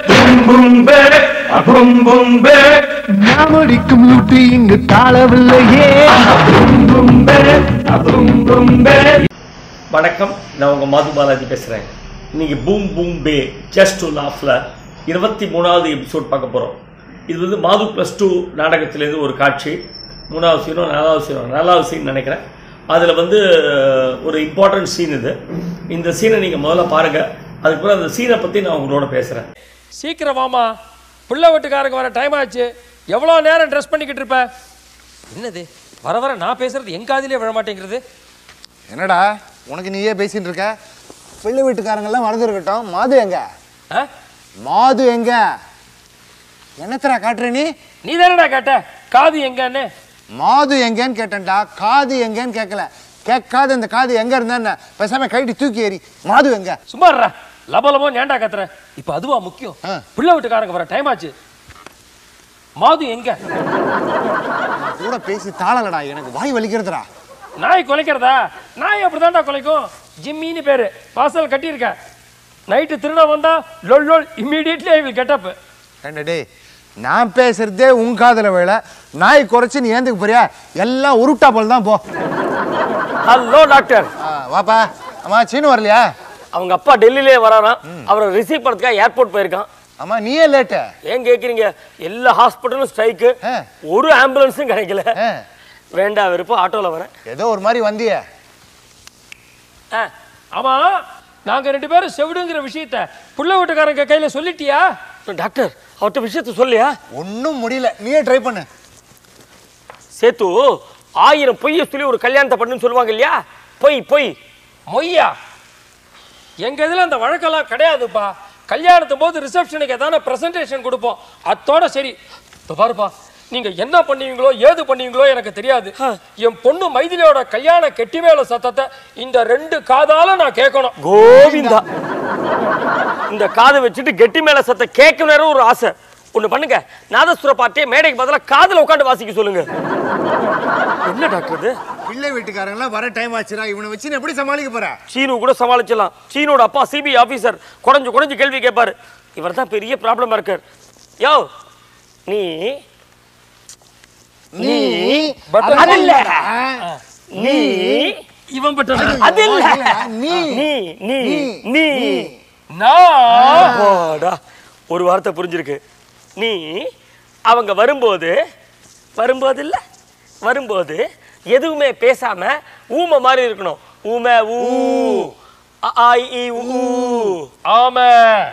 நாமடிக்கும் loot இங்கு தாளவில்லையே வணக்கம் நான் உங்கள் மது பாலாஜி பேசுகிறேன் இன்னைக்கு boom boom bay just to லாஃப்ல இருபத்தி மூணாவது எபிசோட் பார்க்க போகிறோம் இது வந்து மாது ப்ளஸ் டூ நாடகத்திலேருந்து ஒரு காட்சி மூணாவது சீனோ நாலாவது சீனோ நாலாவது சீன் நினைக்கிறேன் அதில் வந்து ஒரு இம்பார்ட்டன்ட் சீன் இது இந்த சீனை நீங்கள் முதல்ல பாருங்கள் அதுக்கப்புறம் அந்த சீனை பற்றி நான் உங்களோட பேசுகிறேன் சீக்கிரம் வாமா புள்ள வீட்டுக்காரங்க வர டைம் ஆச்சு எவ்வளோ நேரம் ட்ரெஸ் பண்ணிக்கிட்டு இருப்ப என்னது வர வர நான் பேசுறது என் காதிலே விழ மாட்டேங்கிறது என்னடா உனக்கு நீயே பேசிட்டு இருக்க பிள்ளை வீட்டுக்காரங்கெல்லாம் மறந்துருக்கட்டும் மாது எங்க ஆ? மாது எங்க என்னத்தரா காட்டுற நீ நீ தானடா கேட்ட காது எங்கன்னு மாது எங்கன்னு கேட்டேன்டா காது எங்கன்னு கேட்கல கேட்காத இந்த காது எங்க இருந்தா என்ன பேசாம கைட்டு தூக்கி ஏறி மாது எங்க சும்மா இருடா லப லபோ ஏன்டா கத்துற இப்போ அதுவா முக்கியம் ஆ. புள்ள வீட்டுக்காரங்க வர டைம் ஆச்சு மாது எங்க கூட பேசி தாளலடா எனக்கு வாய் வலிக்கிறதுடா நாய் குலைக்கிறதா நாய் அப்படிதான்டா குலைக்கும் ஜிம்மின்னு பேரு வாசல் கட்டியிருக்க நைட்டு திருட வந்தா லொல் லொல் immediately I will get up ஏண்டா டேய் நான் பேசுறதே உன் காதுல வேலை நாய் குறைச்சு நீ ஏந்துக்கு போறியா எல்லாம் உருட்டா போல் தான் போ ஹலோ டாக்டர் ஆ, வாப்பா அம்மா சீனு வரலையா அவங்க அப்பா டெல்லியிலே வராராம் அவரை ரிசீவ் பண்ணுறதுக்காக ஏர்போர்ட் போயிருக்கான் அம்மா நீயே லேட்டு ஏன் கேட்குறீங்க எல்லா ஹாஸ்பிட்டலும் ஸ்ட்ரைக்கு ஆ. ஒரு ஆம்புலன்ஸும் கிடைக்கல ஆ, வேண்டா விருப்பம் ஆட்டோவில் வரேன் ஏதோ ஒரு மாதிரி வந்தியே ஆ ஆமா நாங்க ரெண்டு பேரும் செவிடுங்கிற விஷயத்த புள்ள வீட்டுக்காரங்க கையில சொல்லிட்டியா டாக்டர் அவர்கிட்ட விஷயத்த சொல்லியா ஒன்றும் முடியல நீயே ட்ரை பண்ணு சேத்து ஆயிரம் பொய்ய சொல்லி ஒரு கல்யாணத்தை பண்ணுன்னு சொல்லுவாங்க இல்லையா பொய் பொய் மொய்யா எங்க இதுல அந்த வழக்கெல்லாம் கிடையாதுப்பா கல்யாணத்து போது ரிசப்ஷனுக்கு எதான பிரசன்டேஷன் கொடுப்போம் அத்தோட சரி இதோ பாருப்பா நீங்க என்ன பண்ணுவீங்களோ ஏது பண்ணுவீங்களோ எனக்கு தெரியாது என் பொண்ணு மைதிலியோட கல்யாண கெட்டி மேல சத்தத்தை இந்த ரெண்டு காதால நான் கேட்கணும் கோவிந்தா இந்த காதை வச்சுட்டு கெட்டி மேல சத்த கேட்க நேரம் ஒரு ஆசை ஒண்ணு பண்ணுங்க நாதஸ்வர பாட்டியை மேடைக்கு பதிலா காதுல உட்காந்து வாசிக்க சொல்லுங்க என்ன டாக்டர் இது பிள்ளை வீட்டுக்காரங்களாம் வர டைம் ஆச்சுடா இவனை வச்சு நீ எப்படி சமாளிக்க போற சீனு கூட சமாளிச்சிடலாம் சீனோட அப்பா சிபிஐ ஆபீசர் குறைஞ்சு குறைஞ்சு கேள்வி கேட்பாரு இவர் தான் பெரிய ப்ராப்ளமா இருக்கார் யோ நீ நீ But- அது இல்ல நீ இவன் பட்ட அது இல்ல நீ நீ நீ நீ நான் அப்பாடா. ஒரு வார்த்தை புரிஞ்சிருக்கு நீ அவங்க வரும்போது வரும்போது இல்ல வரும்போது எதுவுமே பேசாம ஊமை மாதிரி இருக்கணும் ஊமை ஊ அ, ஆ, இ, ஈ, ஊ ஆமா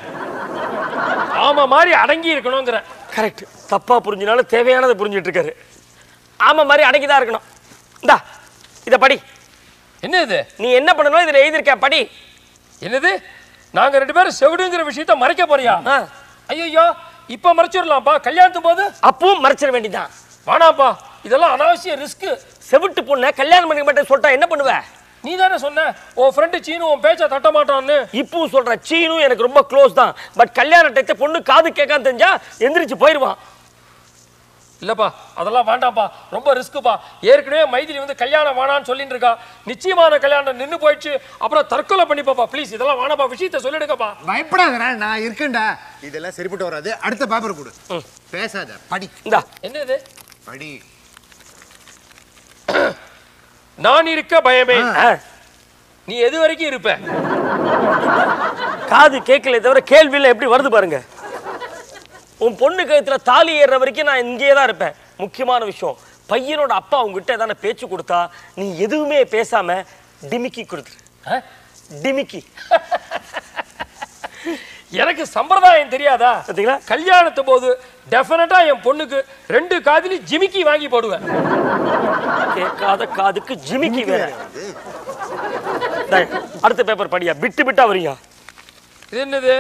ஆமா மாதிரி அடங்கி இருக்கணுங்கிற கரெக்ட் தப்பா புரிஞ்சினாலும் தேவையானதை புரிஞ்சிட்டு இருக்காரு ஆமா மாதிரி அடங்கி தான் இருக்கணும் இந்தா இத படி என்ன இது நீ என்ன பண்ணணும் இதுல எழுதியிருக்க படி என்னது நாங்க ரெண்டு பேரும் செவிடுங்கிற விஷயத்த மறைக்க போறியா ஆ. ஐயோ இப்ப மறைச்சிடலாம்ப்பா கல்யாணத்து போது அப்பவும் மறைச்சிட வேண்டியதான் வேணாம்ப்பா இதெல்லாம் அனாவசிய ரிஸ்க் செவிட்டு பொண்ணை கல்யாணம் பண்ணிக்க மாட்டேன்னு சொல்லிட்டா என்ன பண்ணுவ நீ தானே சொன்ன உன் ஃப்ரெண்டு சீனு உன் பேச்ச தட்ட மாட்டான்னு இப்பவும் சொல்றேன் சீனும் எனக்கு ரொம்ப க்ளோஸ் தான் பட் கல்யாண டயத்தை பொண்ணு காது கேட்காம தெரிஞ்சா எந்திரிச்சு போயிடுவான் இல்லப்பா அதெல்லாம் வேண்டாம்ப்பா ரொம்ப ரிஸ்க்குப்பா ஏற்கனவே மைதிலி வந்து கல்யாணம் வேணான்னு சொல்லிட்டு இருக்கா நிச்சயமான கல்யாணம் நின்னு போயிடுச்சு அப்புறம் தற்கொலை பண்ணிப்பாப்பா ப்ளீஸ் இதெல்லாம் வேணாப்பா விஷயத்த சொல்லிடுங்கப்பா பயப்படாதடா நான் இருக்கேன்டா இதெல்லாம் சரிப்பட்டு வராது அடுத்த பேப்பர் கொடு பேசாத படி இந்தா என்னது படி நான் இருக்க பயமே ஆ, நீ எது வரைக்கும் இருப்ப காது கேட்கல தவிர கேள்வியில் எப்படி வருது பாருங்க உன் பொண்ணு கழுத்துல தாலி ஏறுற வரைக்கும் நான் இங்கேயே தான் இருப்பேன் முக்கியமான விஷயம் பையனோட அப்பா உங்ககிட்ட எதான பேச்சு கொடுத்தா நீ எதுவுமே பேசாம டிமிக்கி கொடுத்துரு ஆ? டிமிக்கி எனக்கு சம்பிரதாயம் தெரியாதா பாத்தீங்களா கல்யாணத்து போது டெஃபினட்டா என் பொண்ணுக்கு ரெண்டு காதுலி ஜிமிக்கி வாங்கி போடுவேன் கேட்காத காதுக்கு ஜிமிக்கி வேற டேய், அடுத்த பேப்பர் படியா விட்டு விட்டா வரியா இது என்னது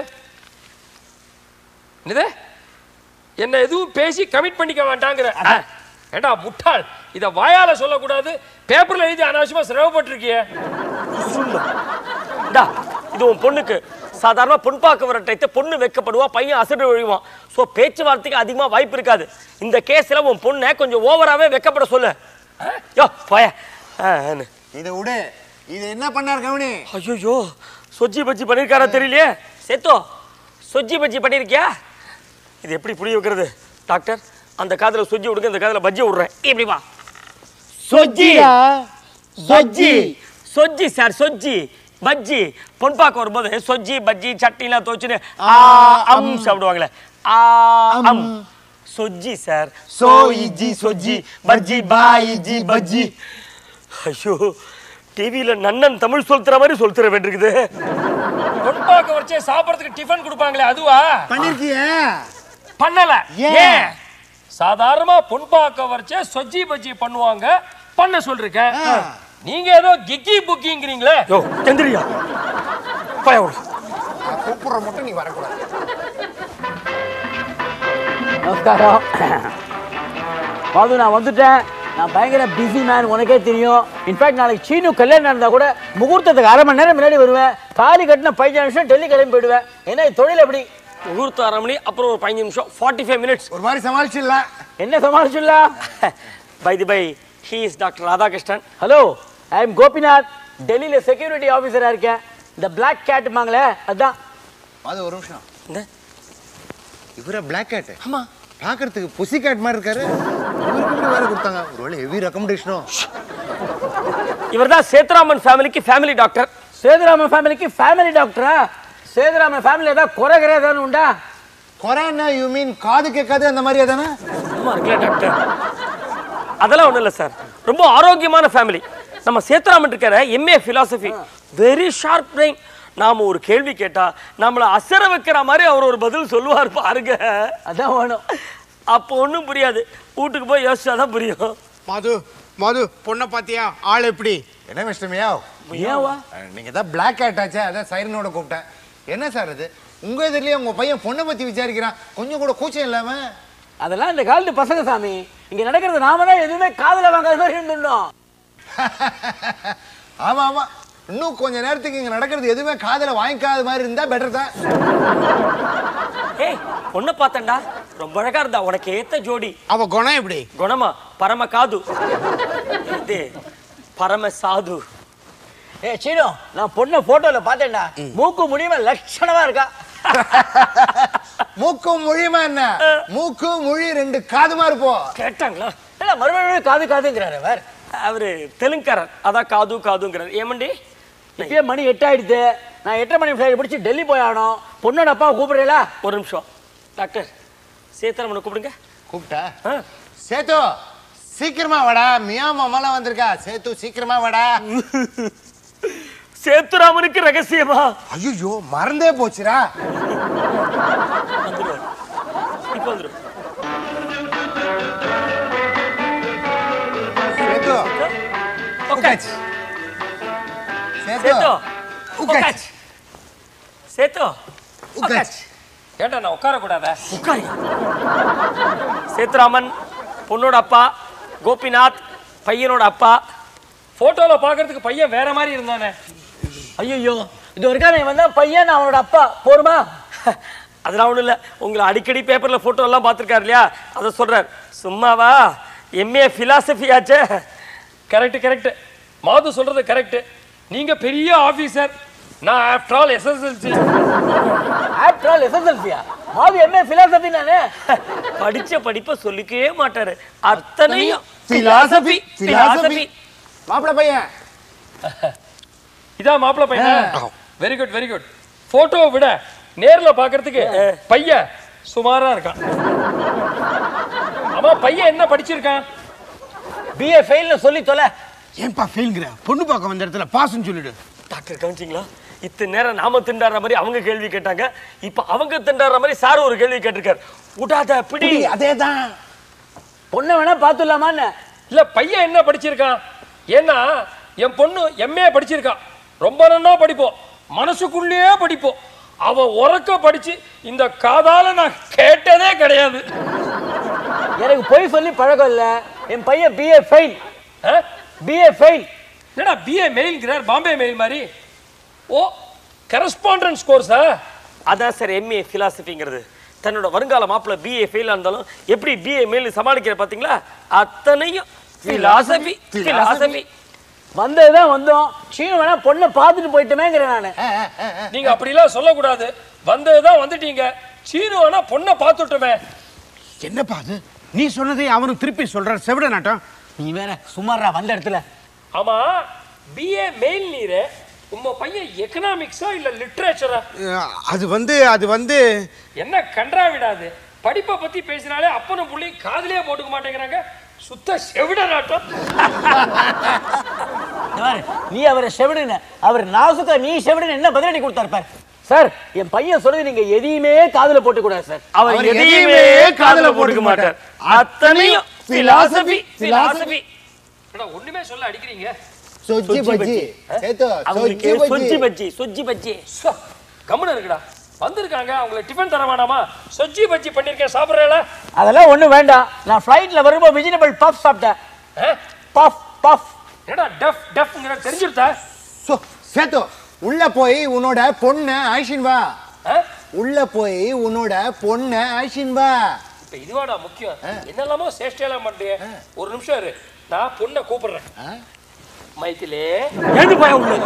என்னது என்ன எதுவும் பேசி கமிட் பண்ணிக்க வேண்டாங்கிற ஏண்டா முட்டாள் இத வாயால சொல்லக்கூடாது பேப்பர்ல எழுதி அனாவசியமா சிரமப்பட்டிருக்கியே டா இது உன் பொண்ணுக்கு சாதாரண பொன் பார்க்க வர டைத்தை பொண்ணு வைக்கப்படுவா பையன் அசடு ஒழிவான் ஸோ பேச்சுவார்த்தைக்கு அதிகமாக வாய்ப்பு இருக்காது இந்த கேஸில் உன் பொண்ணை கொஞ்சம் ஓவராகவே வைக்கப்பட சொல்லு யோ போய இதை விடு இது என்ன பண்ணார் கவனி ஐயோ சொஜ்ஜி பஜ்ஜி பண்ணியிருக்காரா தெரியலையே சேத்தோ சொஜ்ஜி பஜ்ஜி பண்ணியிருக்கியா இது எப்படி புரிய வைக்கிறது டாக்டர் அந்த காதுல சொஜ்ஜி விடுங்க இந்த காதுல பஜ்ஜி விடுறேன் இப்படி வா சொஜ்ஜி பஜ்ஜி சொஜ்ஜி சார் சொஜ்ஜி பஜ்ஜி பொன் பார்க்க வரும்போது சொஜ்ஜி பஜ்ஜி சட்னிலாம் துவச்சுன்னு ஆ அம் சாப்பிடுவாங்களே ஆ அம் சொஜ்ஜி சார் சோ இஜி சொஜ்ஜி பஜ்ஜி பா இஜி பஜ்ஜி ஐயோ டிவியில நன்னன் தமிழ் சொல்லுற மாதிரி சொல்லுற வேண்டியிருக்குது பொன் பார்க்க வச்சே சாப்பிட்றதுக்கு டிஃபன் கொடுப்பாங்களே அதுவா பண்ணிருக்கியே பண்ணல ஏன்? ஏன் சாதாரணமா பொன்பாக்க வரைச்சே சொஜ்ஜி பஜ்ஜி பண்ணுவாங்க பண்ண சொல்றேன் நீங்க ஏதோ கிக்கி புக்கிங்கிறீங்களே யோ எந்திரியா பயம் கூப்பிடுற மட்டும் நீ வரக்கூடாது நமஸ்காரம் பாது நான் வந்துட்டேன் நான் பயங்கர பிஸி மேன் உனக்கே தெரியும் இன்ஃபேக்ட் நாளைக்கு சீனு கல்யாணம் நடந்தால் கூட முகூர்த்தத்துக்கு அரை மணி நேரம் முன்னாடி வருவேன் தாலி கட்டின பதினஞ்சு நிமிஷம் டெல்லி கிளம்பி போயிடுவேன் ஏன்னா இது தொழில் எப்படி முகூர்த்தம் அரை மணி அப்புறம் ஒரு பதினஞ்சு நிமிஷம் ஃபார்ட்டி ஃபைவ் மினிட்ஸ் ஒரு மாதிரி சமாளிச்சிடலாம் என்ன சமாளிச்சுடலாம் bye the bye he is doctor Radhakrishnan hello I am Gopinath டெல்லியில் செக்யூரிட்டி ஆஃபீஸராக இருக்கேன் இந்த பிளாக் கேட்டுமாங்களே அதான் அது ஒரு நிமிஷம் இந்த இவரே பிளாக் கேட் ஆமா பார்க்கறதுக்கு புசி கேட் மாதிரி இருக்காரு இவருக்கு இப்படி வேற கொடுத்தாங்க ஒருவேளை ஹெவி ரெக்கமெண்டேஷனோ இவர் தான் சேத்ராமன் ஃபேமிலிக்கு ஃபேமிலி டாக்டர் சேதுராமன் ஃபேமிலிக்கு ஃபேமிலி டாக்டரா சேதுராமன் ஃபேமிலி ஏதாவது குறை கிறை ஏதாவது உண்டா கொரோனா யூ மீன் காது கேட்காது அந்த மாதிரி தானே ஆமா இருக்குல்ல டாக்டர் அதெல்லாம் ஒண்ணும் இல்லை சார் ரொம்ப ஆரோக்கியமான ஃபேமிலி நம்ம சேத்ராமன் இருக்கிற MA philosophy very sharp brain நாம ஒரு கேள்வி கேட்டா நம்மள அசர வைக்கிற மாதிரி அவர் ஒரு பதில் சொல்லுவார் பாருங்க அதான் வேணும் அப்போ ஒண்ணும் புரியாது வீட்டுக்கு போய் யோசிச்சாதான் புரியும் மது மது பொண்ணை பாத்தியா ஆள் எப்படி என்ன மிஸ்டர் மியாவ் ஏவா நீங்க தான் பிளாக் கேட் ஆச்சே அதான் சைரனோட கூப்பிட்டேன் என்ன சார் இது உங்க இதுலயே உங்க பையன் பொண்ணை பத்தி விசாரிக்கிறான் கொஞ்சம் கூட கூச்சம் இல்லாம அதெல்லாம் இந்த காலத்து பசங்க சாமி இங்க நடக்கிறது நாம தான் எதுவுமே காதுல வாங்காத மாதிரி இருந்துட்டோம் ஆமா ஆமா இன்னும் கொஞ்ச நேரத்துக்கு இங்க நடக்கிறது எதுவுமே காதுல வாங்கிக்காத மாதிரி இருந்தா பெட்டர் தான் ஏய் பொண்ணை பார்த்தேன்டா ரொம்ப அழகா இருந்தா உனக்கு ஏத்த ஜோடி அவ குணம் எப்படி குணமா பரம காது இது பரம சாது ஏ சீனோ நான் பொண்ணை போட்டோல பார்த்தேன்டா மூக்கு முடியுமா லட்சணமா இருக்கா மூக்கு மொழியுமா என்ன மூக்கு மொழி ரெண்டு காதுமா இருப்போம் கேட்டாங்களா இல்ல மறுபடியும் காது காதுங்கிறாரு அவர் அவரு தெலுங்கரன் அதான் காது காதுங்கிறார் ஏமண்டி இப்பயே மணி எட்டு ஆயிடுது நான் எட்டரை மணி ஃபிளைட் பிடிச்சி டெல்லி போய் ஆகணும் பொண்ணோட அப்பா கூப்பிடுறீங்களா ஒரு நிமிஷம் டாக்டர் சேத்தரமனை கூப்பிடுங்க கூப்பிட்டா ஆ. சேத்து சீக்கிரமா வாடா மியா மாமாலாம் வந்திருக்கா சேத்து சீக்கிரமா வாடா சேத்துராமனுக்கு ரகசியமா ஐயோ மறந்தே போச்சுடா வந்துடும் இப்போ வந்துடும் சேத்து உக்காச்சு சேத்து சேத்து உக்காச்சு உக்காச்சு சேத்து உக்காச்சு ஏன்டா நான் உட்காரக்கூடாதா உட்காரு சேத்துராமன் பொண்ணோட அப்பா கோபிநாத் பையனோட அப்பா போட்டோல பார்க்கறதுக்கு பையன் வேற மாதிரி இருந்தானே ஐயோ இது வரைக்கும் இவன் வந்தா பையன் அவனோட அப்பா போருமா அதெல்லாம் ஒன்றும் இல்லை உங்களை அடிக்கடி பேப்பரில் ஃபோட்டோ எல்லாம் பார்த்துருக்காரு இல்லையா அதை சொல்கிறார் சும்மாவா எம்ஏ ஃபிலாசபி ஆச்சே கரெக்ட் கரெக்ட் மாது சொல்றது கரெக்ட் நீங்க பெரிய ஆபீசர் நான் after all SSLC after all எஸ்எஸ்எல்சியா மாவி எம்ஏ பிலாசபி நானே படிச்ச படிப்பை சொல்லிக்கவே மாட்டாரு அத்தனையும் Philosophy, philosophy philosophy. மாப்பிள்ள பையன் இதான் மாப்பிள்ள பையன் வெரி குட் வெரி குட் போட்டோவை விட நேர்ல பார்க்கறதுக்கு பையன் சுமாரா இருக்கான் ஆமா பையன் என்ன படிச்சிருக்கான் பிஏ ஃபெயில்னு சொல்லி தொலை ஏன்பா ஃபெயில்ங்கிற பொண்ணு பார்க்க வந்த இடத்துல பாஸ்ன்னு சொல்லிடு டாக்டர் கவனிச்சிங்களா இத்தனை நேரம் நாம திண்டாடுற மாதிரி அவங்க கேள்வி கேட்டாங்க இப்ப அவங்க திண்டாடுற மாதிரி சார் ஒரு கேள்வி கேட்டிருக்காரு விடாத பிடி அதேதான் பொண்ணை வேணா பார்த்துடலாமான்னு இல்ல பையன் என்ன படிச்சிருக்கான் ஏன்னா என் பொண்ணு எம்ஏ படிச்சிருக்கான் ரொம்ப நன்னா படிப்போம் மனசுக்குள்ளேயே படிப்போம் அவ உறக்க படிச்சு இந்த காதால நான் கேட்டதே கிடையாது எனக்கு பொய் சொல்லி பழக்கம் இல்ல என் பையன் பிஏ ஃபெயில் ஆ? பிஏ ஃபெயில் என்னடா பிஏ மெயில்ங்கிறார் பாம்பே மெயில் மாதிரி ஓ கரஸ்பாண்டன்ஸ் கோர்ஸா அதான் சார் எம்ஏ ஃபிலாசபிங்கிறது தன்னோட வருங்கால மாப்பிள்ள பிஏ ஃபெயிலாக இருந்தாலும் எப்படி பிஏ மெயில் சமாளிக்கிற பார்த்தீங்களா அத்தனையும் ஃபிலாசபி ஃபிலாசபி வந்ததுதான் வந்தோம் சீனு வேணா பொண்ணை பார்த்துட்டு போயிட்டோமேங்கிறேன் நான் நீங்க அப்படிலாம் சொல்லக்கூடாது வந்ததுதான் வந்துட்டீங்க சீனு வேணா பொண்ணை பார்த்துட்டோமே என்னப்பா அது நீ சொன்னதை அவனும் திருப்பி சொல்றார் செவிட நாட்டம் நீ வேற சுமாரா வந்த இடத்துல ஆமா பிஏ மெயில் நீரு உங்க பையன் எக்கனாமிக்ஸா இல்ல லிட்ரேச்சரா அஹ், அது வந்து அது வந்து என்ன கன்றா விடாது படிப்பை பத்தி பேசினாலே அப்பனும் புள்ளையும் காதுலயே போட்டுக்க மாட்டேங்கிறாங்க சுத்த செவிட நாட்டம் இந்த பாரு, நீ அவரை செவிடுன அவர் நாசுக்கா நீ செவிடுன்னு என்ன பதிலடி கொடுத்தாரு பார் சார் என் பையன் சொல்றது நீங்க எதையுமே காதுல போட்டு கூடாது சார் அவர் அவர் எதையுமே எதையுமே காதுல காதுல போட்டுக்க போட்டுக்க மாட்டார் மாட்டார். அத்தனையும் philosophy, philosophy philosophy ஒண்ணுமே சொல்ல அடிக்கிறீங்க சொஜ்ஜி பஜ்ஜி சேத்து அவங்களுக்கு சொஜ்ஜி சொஜ்ஜி பஜ்ஜி பஜ்ஜி சொஜ்ஜி பஜ்ஜி சோ, கம்முனு இருக்குடா வந்திருக்காங்க அவங்களுக்கு டிஃபன் தர வேணாமா சொஜ்ஜி பஜ்ஜி பண்ணிருக்கேன் சாப்பிடுறேல அதெல்லாம் ஒண்ணும் வேண்டாம் நான் ஃப்ளைட்ல வரும்போது வெஜிடபிள் பஃப் சாப்பிட்டேன் பஃப் பஃப் என்னடா டஃப் டஃப்ங்கிற தெரிஞ்சிருத்தா சோ, சேத்து உள்ள போய் உன்னோட பொண்ணு ஐஷின் வா உள்ள போய் உன்னோட பொண்ணு ஐஷின் வா இப்ப இதுவாடா முக்கியம் என்னெல்லாமோ சேஷ்டையெல்லாம் பண்றிய ஒரு நிமிஷம் இரு நான் பொண்ணை கூப்பிடுறேன் மைத்திலே எழுந்து போய் உள்ளது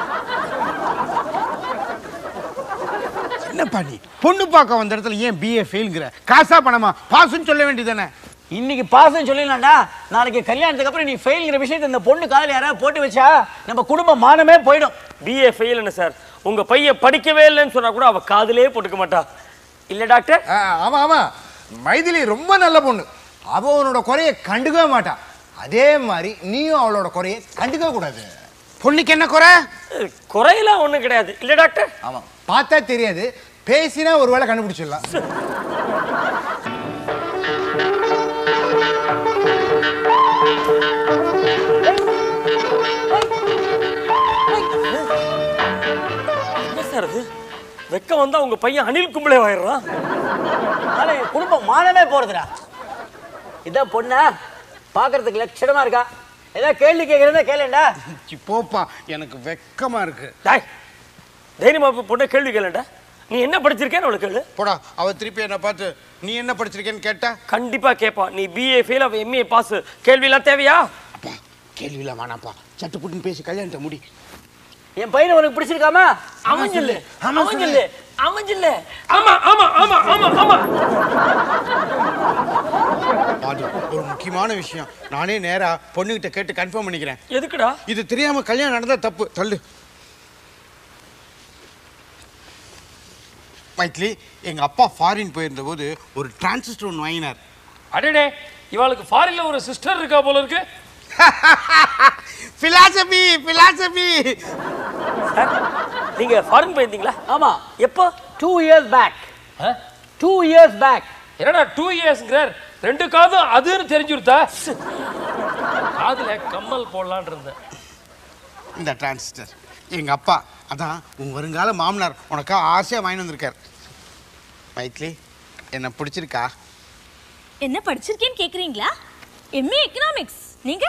என்னப்பா நீ பொண்ணு பார்க்க வந்த இடத்துல ஏன் பிஏ ஃபெயில்ங்கிற காசா பணமா பாசுன்னு சொல்ல வேண்டியதானே இன்னைக்கு பாசம் சொல்லிடலாம்டா நாளைக்கு கல்யாணத்துக்கு அப்புறம் நீ ஃபெயில்ங்கிற விஷயத்தை இந்த பொண்ணு காதுல யாராவது போட்டு வச்சா நம்ம குடும்ப மானமே போயிடும் பிஏ ஃபெயில் என்ன சார் உங்க பையன் படிக்கவே இல்லைன்னு சொன்னா கூட அவ காதுலயே போட்டுக்க மாட்டா இல்ல டாக்டர் ஆ, ஆமா ஆமா மைதிலி ரொம்ப நல்ல பொண்ணு அவ உன்னோட குறைய கண்டுக்கவே மாட்டா அதே மாதிரி நீயும் அவளோட குறைய கண்டுக்க கூடாது பொண்ணுக்கு என்ன குறை அஹ், குறையெல்லாம் ஒண்ணும் கிடையாது இல்ல டாக்டர் ஆமா பார்த்தா தெரியாது பேசினா ஒருவேளை கண்டுபிடிச்சிடலாம் என்ன சார் அது வெக்கம் வந்தா உங்க பையன் அனில் கும்பலே ஆயிடுறான் ஆனா என் குடும்பம் மானமே போறதுடா இதான் பொண்ணா பார்க்கறதுக்கு லட்சணமா இருக்கா ஏதாவது கேள்வி கேட்கறதா கேளேன்டா சி, போப்பா எனக்கு வெக்கமா இருக்கு டாய் தைரியமா போய் பொண்ணை கேள்வி கேளுடா நீ என்ன படிச்சிருக்கேன்னு அவளை கேளு போடா அவ திருப்பி என்ன பார்த்து நீ என்ன படிச்சிருக்கேன்னு கேட்டா கண்டிப்பா கேட்பா நீ பிஏ ஃபெயில் அவ எம்ஏ பாஸ் கேள்வி எல்லாம் தேவையா அப்பா கேள்வியில வேணாப்பா சட்டு புட்டுன்னு பேசி கல்யாணத்தை முடி என் பையனை உனக்கு பிடிச்சிருக்காமா அவன் சொல்லு அவன் சொல்லு அவன் சொல்லு ஆமா ஆமா ஆமா ஆமா ஆமா அது ஒரு முக்கியமான விஷயம் நானே நேரா பொண்ணுகிட்ட கேட்டு கன்ஃபார்ம் பண்ணிக்கிறேன் எதுக்குடா இது தெரியாம கல்யாணம் நடந்தா தப்பு தள்ளு மைத்லி எங்க அப்பா ஃபாரின் போயிருந்த போது ஒரு டிரான்சிஸ்டர் ஒன்று வாங்கினார் அடடே இவளுக்கு ஃபாரின்ல ஒரு சிஸ்டர் இருக்கா போல இருக்கு பிலாசபி பிலாசபி சார் நீங்க ஃபாரின் போயிருந்தீங்களா ஆமா எப்போ டூ இயர்ஸ் பேக் ஆ? டூ இயர்ஸ் பேக் என்னடா டூ இயர்ஸ்ங்கிறார் ரெண்டு காதும் அதுன்னு தெரிஞ்சுருத்தா காதுல கம்மல் போடலான் இருந்தேன் இந்த டிரான்சிஸ்டர் எங்க அப்பா அதான் உன் வருங்கால மாமனார் உனக்கா ஆசையா வாங்கி வந்திருக்கார் மைத்லி என்ன பிடிச்சிருக்கா என்ன படிச்சிருக்கேன்னு கேக்குறீங்களா எம்ஏ எக்கனாமிக்ஸ் நீங்க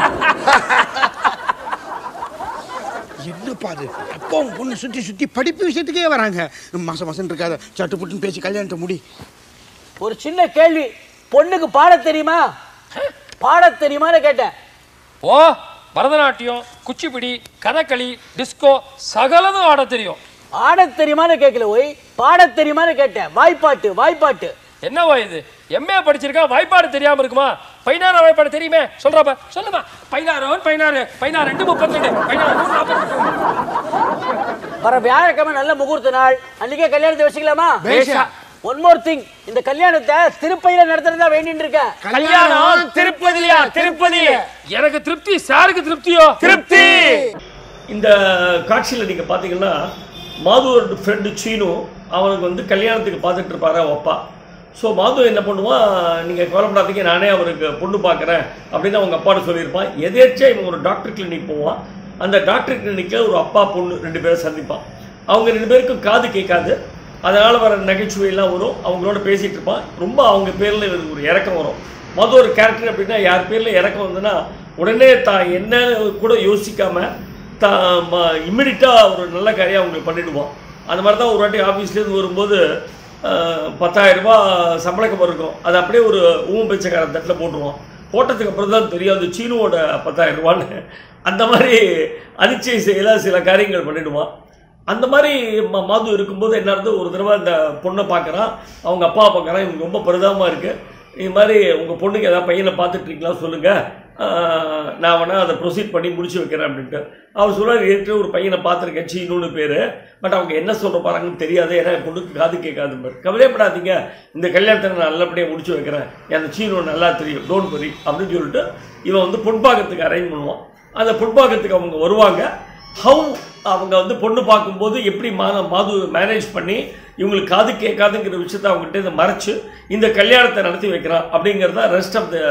என்னப்பா அது அப்பா உன் பொண்ணு சுத்தி சுத்தி படிப்பு விஷயத்துக்கே வராங்க மாசம் மாசம் இருக்காத சட்டு புட்டுன்னு பேசி கல்யாணத்தை முடி ஒரு சின்ன கேள்வி பொண்ணுக்கு பாட தெரியுமா பாட தெரியுமான்னு கேட்டேன் ஓ பரதநாட்டியம் குச்சிப்பிடி கதகளி டிஸ்கோ சகலதும் ஆட தெரியும் ஆட தெரியுமான்னு கேட்கல ஓய் பாட தெரியுமான்னு கேட்டேன் வாய்ப்பாட்டு வாய்ப்பாட்டு என்னவா இது எம்ஏ படிச்சிருக்கா வாய்ப்பாடு தெரியாம இருக்குமா பதினாறு வாய்ப்பாடு தெரியுமே சொல்றப்ப சொல்லுமா பதினாறு ஒன் பதினாறு பதினாறு ரெண்டு முப்பத்தெண்டு பதினாறு மூணு நாற்பது வர வியாழக்கிழமை நல்ல முகூர்த்த நாள் அன்னைக்கே கல்யாணத்தை வச்சுக்கலாமா பேஷா. ஒன் மோர் திங் இந்த கல்யாணத்தை திருப்பதியில நடத்துறதா வேண்டிட்டு இருக்கேன் கல்யாணம் திருப்பதிலையா திருப்பதி எனக்கு திருப்தி சாருக்கு திருப்தியோ திருப்தி இந்த காட்சியில் நீங்கள் பார்த்தீங்கன்னா மாதுவோட ஃப்ரெண்டு சீனு அவனுக்கு வந்து கல்யாணத்துக்கு பார்த்துட்டு இருப்பாரு அவன் அப்பா ஸோ மாது என்ன பண்ணுவான் நீங்கள் கவலைப்படாதீங்க நானே அவருக்கு பொண்ணு பார்க்குறேன் அப்படின்னு அவங்க அப்பாட்ட சொல்லியிருப்பான் எதேர்ச்சியாக இவன் ஒரு டாக்டர் கிளினிக் போவான் அந்த டாக்டர் கிளினிக்கில் ஒரு அப்பா பொண்ணு ரெண்டு பேரும் சந்திப்பான் அவங்க ரெண்டு பேருக்கும் காது கேட்காது அதனால் வர நகைச்சுவையெல்லாம் வரும் அவங்களோட பேசிகிட்டு இருப்பான் ரொம்ப அவங்க பேரில் இவருக்கு ஒரு இறக்கம் வரும் மொதல் ஒரு கேரக்டர் அப்படின்னா யார் பேரில் இறக்கம் வந்துன்னா உடனே தான் என்ன கூட யோசிக்காம தான் இம்மிடியட்டாக ஒரு நல்ல காரியம் அவங்களுக்கு பண்ணிடுவான் அந்த மாதிரி தான் ஒரு வாட்டி ஆஃபீஸ்லேருந்து வரும்போது ஆஹ், 10000 ரூபாய் சம்பளக்கம் இருக்கும் அது அப்படியே ஒரு ஊம பிச்சைக்காரன் தட்டில் போட்டுருவான் போட்டதுக்கு அப்புறம் தான் தெரியும் அது சீனுவோட 10000 ரூபான்னு அந்த மாதிரி அதிர்ச்சியை செய்யல சில காரியங்கள் பண்ணிடுவான் அந்த மாதிரி ம- மாது இருக்கும்போது என்ன இருந்து ஒரு தடவை அந்த பொண்ணை பார்க்குறான் அவங்க அப்பா பார்க்குறான் எனக்கு ரொம்ப பரிதாபமாக இருக்குது இது மாதிரி உங்கள் பொண்ணுக்கு ஏதாவது பையனை பார்த்துட்டு இருக்கீங்களா சொல்லுங்கள் நான் வேணால் அதை ப்ரொசீட் பண்ணி முடிச்சு வைக்கிறேன் அப்படின்ட்டு அவர் சொல்றாரு ஏற்கனவே ஒரு பையனை பார்த்துருக்கேன் சீனுன்னு பேர் பட் அவங்க என்ன சொல்ல போகிறாங்கன்னு தெரியாது ஏன்னா என் பொண்ணுக்கு காது கேட்காது பாரு கவலையப்படாதீங்க இந்த கல்யாணத்தை நான் நல்லபடியாக முடிச்சு வைக்கிறேன் அந்த சீனு நல்லா தெரியும் டோன்ட் வரி அப்படின்னு சொல்லிட்டு இவன் வந்து பொன் பார்க்கறதுக்கு அரேஞ்ச் பண்ணுவான் அந்த பொன் பார்க்கறதுக்கு அவங்க வருவாங்க ஹவு அவங்க வந்து பொண்ணு பார்க்கும்போது எப்படி மா மாது மேனேஜ் பண்ணி இவங்களுக்கு காது கேட்காதுங்கிற விஷயத்த அவங்ககிட்ட இதை மறைச்சு இந்த கல்யாணத்தை நடத்தி வைக்கிறான் அப்படிங்கிறது தான் ரெஸ்ட் ஆஃப் த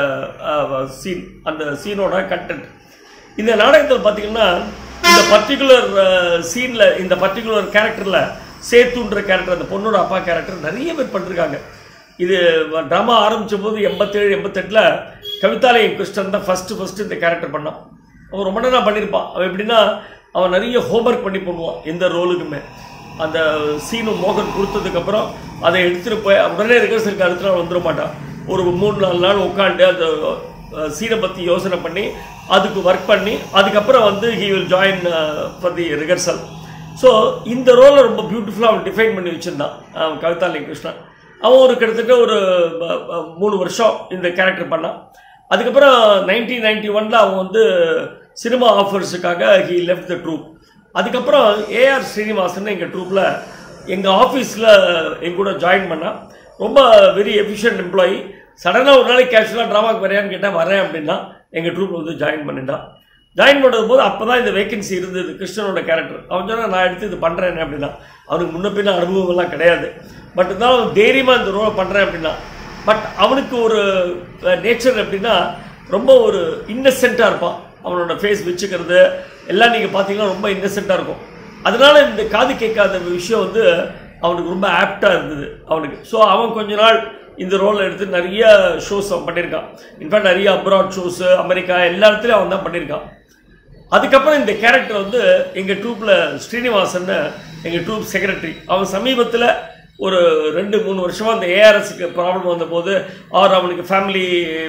சீன் அந்த சீனோட கண்டென்ட் இந்த நாடகத்தில் பார்த்தீங்கன்னா இந்த பர்டிகுலர் சீனில் இந்த பர்டிகுலர் கேரக்டரில் சேத்துன்ற கேரக்டர் அந்த பொண்ணோட அப்பா கேரக்டர் நிறைய பேர் பண்ணிருக்காங்க இது ட்ராமா ஆரம்பித்த போது எண்பத்தேழு எண்பத்தெட்டில் கவிதாலயம் கிருஷ்ணன் தான் ஃபஸ்ட்டு ஃபஸ்ட்டு இந்த கேரக்டர் பண்ணான் அவன் ரொம்ப நேரம் பண்ணியிருப்பான் அவன் எப்படின்னா அவன் நிறைய ஹோம்ஒர்க் பண்ணி பண்ணுவான் எந்த ரோலுக்குமே அந்த சீனு மோகன் கொடுத்ததுக்கப்புறம் அதை எடுத்துகிட்டு போய் உடனே ரிகர்சலுக்கு அடுத்த நாள் வந்துட மாட்டான் ஒரு மூணு நாலு நாள் உட்காந்து அந்த சீனை பற்றி யோசனை பண்ணி அதுக்கு ஒர்க் பண்ணி அதுக்கப்புறம் வந்து he will join for the rehearsal so இந்த ரோலை ரொம்ப பியூட்டிஃபுல்லாக அவன் டிஃபைன் பண்ணி வச்சுருந்தான் அவன் கவிதாலி கிருஷ்ணன் அவன் ஒரு கிட்டத்தட்ட ஒரு அஹ், அஹ், மூணு வருஷம் இந்த கேரக்டர் பண்ணான் அதுக்கப்புறம் நைன்டீன் நைன்டி ஒனில் அவன் வந்து சினிமா ஆஃபர்ஸுக்காக ஹி லெஃப்ட் த ட்ரூப் அதுக்கப்புறம் ஏஆர் ஸ்ரீனிவாசன் எங்கள் ட்ரூப்பில் எங்கள் ஆஃபீஸில் எங்க கூட ஜாயின் பண்ணான் ரொம்ப வெரி எஃபிஷியன்ட் எம்ப்ளாயி சடனாக ஒரு நாளைக்கு கேஷுவலாக ட்ராமாக்கு வரையான்னு கேட்டால் வரேன் அப்படின்னா எங்கள் ட்ரூப்பில் வந்து ஜாயின் பண்ணிட்டான் ஜாயின் பண்ணுறது போது அப்போ தான் இந்த வேகன்சி இருந்தது கிருஷ்ணனோட கேரக்டர் அவன் சொன்னா நான் எடுத்து இது பண்ணுறேன் அப்படின்னா அவனுக்கு முன்ன பின்ன அனுபவம் எல்லாம் கிடையாது பட் இருந்தாலும் அவன் தைரியமாக இந்த ரோலை பண்ணுறேன் அப்படின்னா பட் அவனுக்கு ஒரு நேச்சர் எப்படின்னா ரொம்ப ஒரு இன்னசென்ட்டாக இருப்பான் அவனோட ஃபேஸ் வச்சுக்கிறது எல்லாம் நீங்கள் பார்த்தீங்கன்னா ரொம்ப இன்னசென்ட்டாக இருக்கும் அதனால இந்த காது கேட்காத விஷயம் வந்து அவனுக்கு ரொம்ப ஆப்டாக இருந்தது அவனுக்கு ஸோ அவன் கொஞ்ச நாள் இந்த ரோலை எடுத்து நிறைய ஷோஸ் அவன் பண்ணியிருக்கான் இன்ஃபேக்ட் நிறைய அப்ராட் ஷோஸு அமெரிக்கா எல்லா இடத்துலையும் அவன் தான் பண்ணியிருக்கான் அதுக்கப்புறம் இந்த கேரக்டர் வந்து எங்கள் ட்ரூப்பில் ஸ்ரீனிவாசன் எங்கள் ட்ரூப் செக்ரட்டரி அவன் சமீபத்தில் ஒரு ரெண்டு மூணு வருஷமாக அந்த ஏஆர்எஸ்க்கு ப்ராப்ளம் வந்தபோது ஆர் அவனுக்கு ஃபேமிலி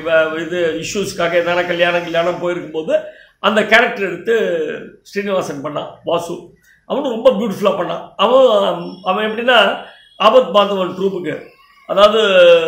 இது இஷ்யூஸ்க்காக எதனா கல்யாணம் கல்யாணம் போயிருக்கும்போது அந்த கேரக்டர் எடுத்து ஸ்ரீனிவாசன் பண்ணான் வாசு அவனும் ரொம்ப பியூட்டிஃபுல்லாக பண்ணான் அவன் அவன் எப்படின்னா ஆபத் பாந்தவன் ட்ரூப்புக்கு அதாவது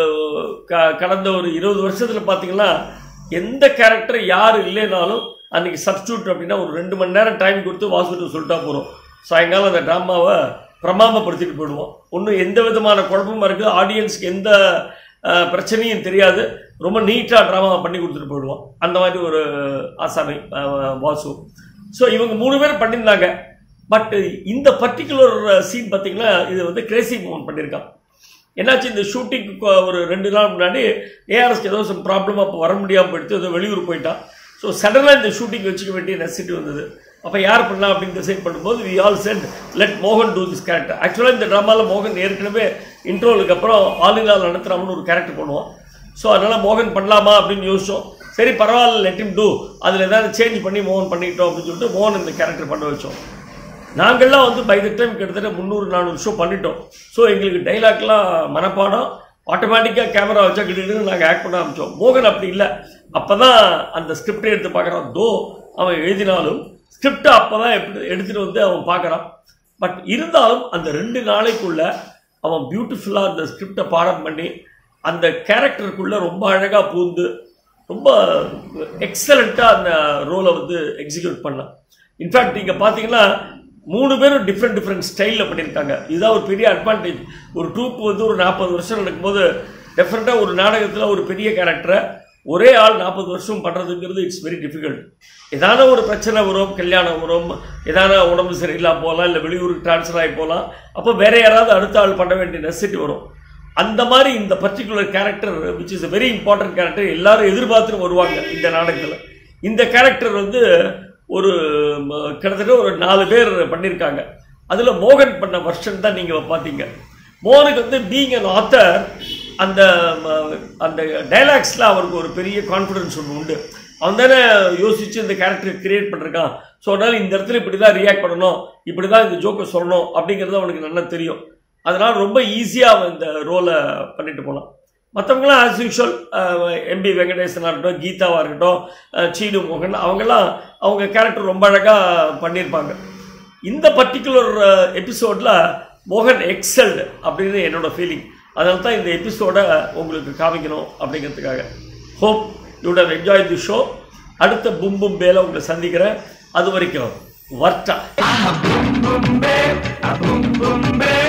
க கடந்த ஒரு இருபது வருஷத்தில் பார்த்தீங்கன்னா எந்த கேரக்டர் யார் இல்லைனாலும் அன்னைக்கு சப்ஸ்டியூட் அப்படின்னா ஒரு ரெண்டு மணி நேரம் டைம் கொடுத்து வாசுட்டு சொல்லிட்டா போகிறோம் சாயங்காலம் அந்த ட்ராமாவை பிரமாமப்படுத்திட்டு போயிடுவோம் ஒன்றும் எந்த விதமான குழப்பமும் இருக்குது ஆடியன்ஸ்க்கு எந்த அஹ், பிரச்சனையும் தெரியாது ரொம்ப நீட்டாக ட்ராமா பண்ணி கொடுத்துட்டு போயிடுவோம் அந்த மாதிரி ஒரு ஆசாமி அஹ், வாசு ஸோ இவங்க மூணு பேர் பண்ணியிருந்தாங்க பட் இந்த பர்டிகுலர் சீன் பார்த்தீங்கன்னா இது வந்து கிரேசி மோகன் பண்ணியிருக்கான் என்னாச்சு இந்த ஷூட்டிங்க்கு ஒரு ரெண்டு நாள் முன்னாடி ஏஆர்எஸ்க்கு ஏதோ சம் ப்ராப்ளம் அப்போ வர முடியாமல் போயிடுத்து ஏதோ வெளியூர் போயிட்டான் ஸோ சடனாக இந்த ஷூட்டிங் வச்சுக்க வேண்டிய நெசிட்டி வந்தது அப்போ யார் பண்ணலாம் அப்படின்னு டிசைட் பண்ணும்போது வி ஆல் சென்ட் லெட் மோகன் டூ திஸ் கேரக்டர் ஆக்சுவலாக இந்த ட்ராமாவில் மோகன் ஏற்கனவே இன்ட்ரோலுக்கு அப்புறம் ஆலினால் நடத்துகிறாமனு ஒரு கேரக்டர் பண்ணுவான் ஸோ அதனால் மோகன் பண்ணலாமா அப்படின்னு யோசிச்சோம் சரி பரவாயில்ல லெட் இம் டூ அதில் ஏதாவது சேஞ்ச் பண்ணி மோகன் பண்ணிக்கிட்டோம் அப்படின்னு சொல்லிட்டு மோகன் இந்த கேரக்டர் பண்ண வச்சோம் நாங்கள்லாம் வந்து பை த டைம் கிட்டத்தட்ட முந்நூறு நானூறு ஷோ பண்ணிட்டோம் ஸோ எங்களுக்கு டைலாக்லாம் மனப்பாடம் ஆட்டோமேட்டிக்காக கேமரா வச்சா கிட்டு நாங்கள் ஆக்ட் பண்ண ஆரம்பித்தோம் மோகன் அப்படி இல்லை அப்போ தான் அந்த ஸ்கிரிப்டை எடுத்து பார்க்குறான் தோ அவன் எழுதினாலும் ஸ்கிரிப்டை அப்போ தான் எப்படி எடுத்துகிட்டு வந்து அவன் பார்க்குறான் பட் இருந்தாலும் அந்த ரெண்டு நாளைக்குள்ள அவன் பியூட்டிஃபுல்லாக அந்த ஸ்கிரிப்டை பாடம் பண்ணி அந்த கேரக்டருக்குள்ளே ரொம்ப அழகாக பூந்து ரொம்ப எக்ஸலண்ட்டாக அந்த ரோலை வந்து எக்ஸிக்யூட் பண்ணான் இன்ஃபேக்ட் நீங்கள் பார்த்தீங்கன்னா மூணு பேரும் டிஃப்ரெண்ட் டிஃப்ரெண்ட் ஸ்டைலில் பண்ணியிருக்காங்க இதுதான் ஒரு பெரிய அட்வான்டேஜ் ஒரு ட்ரூப் வந்து ஒரு நாற்பது வருஷம் நடக்கும்போது டெஃபினட்டாக ஒரு நாடகத்தில் ஒரு பெரிய கேரக்டரை ஒரே ஆள் நாற்பது வருஷம் பண்ணுறதுங்கிறது இட்ஸ் வெரி டிஃபிகல்ட் ஏதான ஒரு பிரச்சனை வரும் கல்யாணம் வரும் ஏதான உடம்பு சரியில்லாம போகலாம் இல்லை வெளியூருக்கு ட்ரான்ஸ்ஃபர் ஆகி போகலாம் அப்போ வேற யாராவது அடுத்த ஆள் பண்ண வேண்டிய நெசிட்டி வரும் அந்த மாதிரி இந்த particular character which is a very important character எல்லாரும் எதிர்பார்த்துட்டு வருவாங்க இந்த நாடகத்தில் இந்த கேரக்டர் வந்து ஒரு ம, கிட்டத்தட்ட ஒரு நாலு பேர் பண்ணியிருக்காங்க அதில் மோகன் பண்ண வருஷன் தான் நீங்கள் பார்த்தீங்க மோகனுக்கு வந்து பீங் an ஆத்தர் அந்த ம, அந்த டைலாக்ஸில் அவருக்கு ஒரு பெரிய கான்ஃபிடன்ஸ் ஒன்று உண்டு அவன் தானே யோசிச்சு இந்த கேரக்டரை கிரியேட் பண்ணிருக்கான் ஸோ அதனால் இந்த இடத்துல இப்படி தான் ரியாக்ட் பண்ணணும் இப்படி தான் இந்த ஜோக்கை சொல்லணும் அப்படிங்கிறது அவனுக்கு நல்லா தெரியும் அதனால் ரொம்ப ஈஸியாக அவன் இந்த ரோலை பண்ணிட்டு போனான் மற்றவங்களாம் ஆஸ் யூஷுவல் எம்பி வெங்கடேசனாக இருக்கட்டும் கீதாவாக இருக்கட்டும் அஹ், சீனு மோகன் அவங்கெல்லாம் அவங்க கேரக்டர் ரொம்ப அழகாக பண்ணியிருப்பாங்க இந்த பர்டிகுலர் எபிசோடில் மோகன் எக்ஸல்டு அப்படின்னு என்னோட ஃபீலிங் அதனால தான் இந்த எபிசோடை உங்களுக்கு காமிக்கணும் அப்படிங்கிறதுக்காக hope you have enjoy the show அடுத்த பும் பும் பேல உங்களை சந்திக்கிறேன் அது வரைக்கும் வர்த்தா